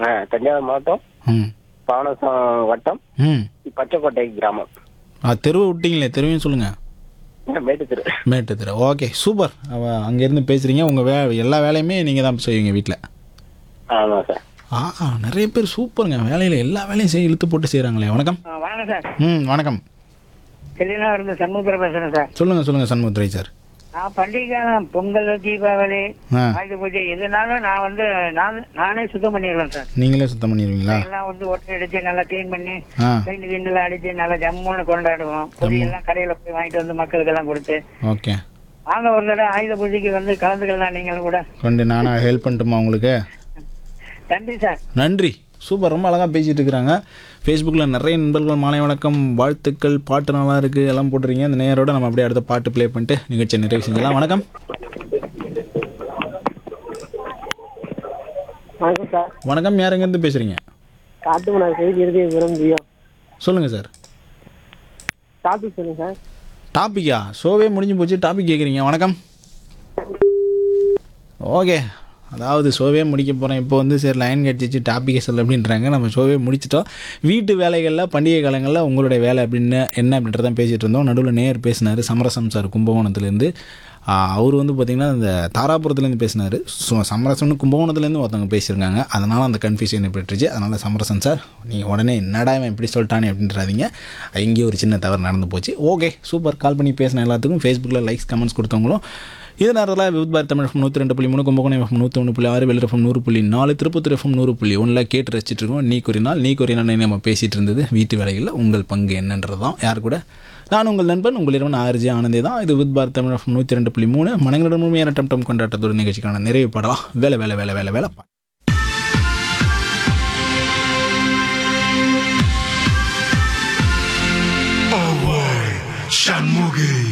ஆ, தஞ்சாவூர் மாவட்டம் ம் பாவனசம் வட்டம் ம் பச்சைக்கோட்டை கிராமம் ஆ தெருவை விட்டீங்களே தெருவையும் சொல்லுங்கள் மேட்டுத்திரு மேட்டு தெரு ஓகே சூப்பர் அவ அங்கேருந்து பேசுகிறீங்க உங்கள் வே எல்லா வேலையுமே நீங்கள் தான் செய்வீங்க வீட்டில் ஆமாம் சார் ஆ ஆ, நிறைய பேர் சூப்பருங்க வேலையில் எல்லா வேலையும் செய்ய இழுத்து போட்டு செய்கிறாங்களே வணக்கம் வணக்கம் சார் ம் வணக்கம் செல்லினா இருந்து சண்முகத்தில் பேசுறேன் சார் சொல்லுங்கள் சொல்லுங்கள் சண்முகத்துறை சார் நான் பண்டிகை பொங்கல் தீபாவளி ஆ ஆயுத பூஜை எதுனாலும் நான் வந்து நான் நானே சுத்தம் பண்ணிடுவேன் சார் நீங்களே சுத்தம் பண்ணிடுவீங்களா எல்லாம் வந்து ஒட்டை அடிச்சு நல்லா க்ளீன் பண்ணி ஆ பெயிண்ட் கிண்டெல்லாம் அடிச்சு நல்லா ஜம்முன்னு கொண்டாடுவோம் பொடி எல்லாம் கடையில போய் வாங்கிட்டு வந்து மக்களுக்கு எல்லாம் கொடுத்து ஓகே வாங்க ஒரு தடவை ஆயுத பூஜைக்கு வந்து கலந்துக்கலாம் நீங்களும் கூட கொண்டு நானாக ஹெல்ப் பண்ணட்டுமா உங்களுக்கு நன்றி சார் நன்றி சூப்பர் ரொம்ப அழகாக பேசிகிட்டு இருக்கிறாங்க ஃபேஸ்புக்கில் நிறைய நண்பர்கள் மாலை வணக்கம் வாழ்த்துக்கள் பாட்டு நல்லா இருக்குது எல்லாம் போட்டுறீங்க இந்த நேரோட நம்ம அப்படியே அடுத்த பாட்டு ப்ளே பண்ணிட்டு நிகழ்ச்சியை நிறைவு செஞ்சலாம் வணக்கம் வணக்கம் சார் வணக்கம் யார் எங்கேருந்து பேசுகிறீங்க காட்டுமன்னார் செய்தி இறுதி விரும்பியும் சொல்லுங்கள் சார் டாபிக் சொல்லுங்க சார் டாப்பிக்கா ஷோவே முடிஞ்சு போச்சு டாபிக் கேட்குறீங்க வணக்கம் ஓகே அதாவது ஷோவே முடிக்க போகிறேன் இப்போ வந்து சரி லைன் கட்டிச்சு டாப்பிக்கை சொல்ல அப்படின்றாங்க நம்ம ஷோவே முடிச்சிட்டோம் வீட்டு வேலைகளில் பண்டிகை காலங்களில் உங்களுடைய வேலை அப்படின்னு என்ன அப்படின்றத பேசிகிட்டு இருந்தோம் நடுவில் நேர் பேசினார் சமரசம் சார் கும்பகோணத்துலேருந்து அவர் வந்து பார்த்திங்கன்னா இந்த தாராபுரத்துலேருந்து பேசினார் ஸோ சமரசம்னு கும்பகோணத்துலேருந்து ஒருத்தவங்க பேசியிருக்காங்க அதனால் அந்த கன்ஃபியூஷன் ஏற்பட்டுருச்சு அதனால் சமரசம் சார் நீங்கள் உடனே என்னடா இவன் இப்படி சொல்லிட்டானே அப்படின்றாதீங்க இங்கே ஒரு சின்ன தவறு நடந்து போச்சு ஓகே சூப்பர் கால் பண்ணி பேசின எல்லாத்துக்கும் ஃபேஸ்புக்கில் லைக்ஸ் கமெண்ட்ஸ் கொடுத்தவங்களும் இது நேரத்தில் வித் பாரத் தமிழ் எஃப்எம் நூற்றி ரெண்டு புள்ளி மூணு கும்பகோணம் எஃப்எம் நூற்றி ஒன்று புள்ளி ஆறு வெளியில் எஃப்எம் நூறு புள்ளி நாலு திருப்பத்தூர் எஃப்எம் நூறு புள்ளி ஒன்றில் கேட்டு ரசிச்சிட்டு இருக்கோம் நீ கூறினால் நீ கூறினால் நம்ம பேசிகிட்டு இருந்தது வீட்டு வேலைகளில் உங்கள் பங்கு என்னன்றது தான் யார் கூட நான் உங்கள் நண்பன் உங்கள் இரவன் ஆர்ஜி ஆனந்தே தான் இது வித் பாரத் தமிழ் எஃப்எம் நூற்றி ரெண்டு புள்ளி மூணு மனங்களிடம் முழுமையான டம் டம் கொண்டாட்டத்தோட நிகழ்ச்சிக்கான நிறைவு படலாம் வேலை வேலை வேலை வேலை வேலை Shanmugi.